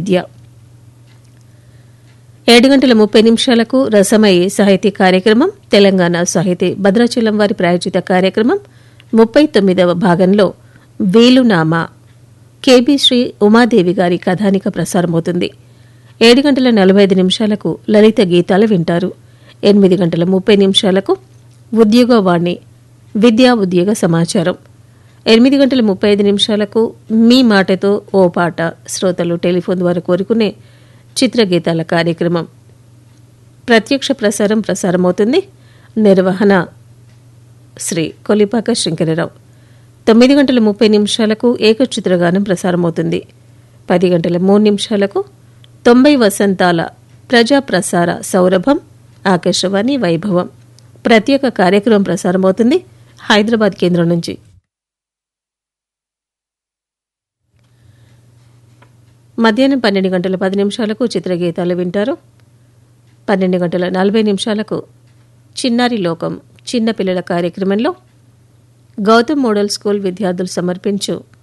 విద్య ఏడు గంటల ముప్పై నిమిషాలకు రసమయి సాహితీ కార్యక్రమం తెలంగాణ సాహితీ భద్రాచలం వారి ప్రాయోజిత కార్యక్రమం ముప్పై తొమ్మిదవ భాగంలో వేలునామా కేబీ శ్రీ ఉమాదేవి గారి కథానిక ప్రసారమవుతుంది ఏడు గంటల నలభై ఐదు నిమిషాలకు లలిత గీతాలు వింటారు ఎనిమిది గంటల ముప్పై నిమిషాలకు ఉద్యోగవాణి విద్యా ఉద్యోగ సమాచారం ఎనిమిది గంటల ముప్పై ఐదు నిమిషాలకు మీ మాటతో ఓ పాట శ్రోతలు టెలిఫోన్ ద్వారా కోరుకునే చిత్రగీతాల కార్యక్రమం ప్రత్యక్ష ప్రసారం ప్రసారమవుతుంది నిర్వహణ శ్రీ కొలిపాక శంకరరావు తొమ్మిది గంటల ముప్పై నిమిషాలకు ఏకచిత్రగానం ప్రసారమవుతుంది పది గంటల మూడు నిమిషాలకు తొంభై వసంతాల ప్రజా ప్రసార సౌరభం ఆకాశవాణి వైభవం ప్రత్యేక కార్యక్రమం ప్రసారమవుతుంది హైదరాబాద్ కేంద్రం నుంచి మధ్యాహ్నం పన్నెండు గంటల పది నిమిషాలకు చిత్రగీతాలు వింటారు పన్నెండు గంటల నలభై నిమిషాలకు చిన్నారి లోకం చిన్నపిల్లల కార్యక్రమంలో గౌతమ్ మోడల్ స్కూల్ విద్యార్థులు సమర్పించు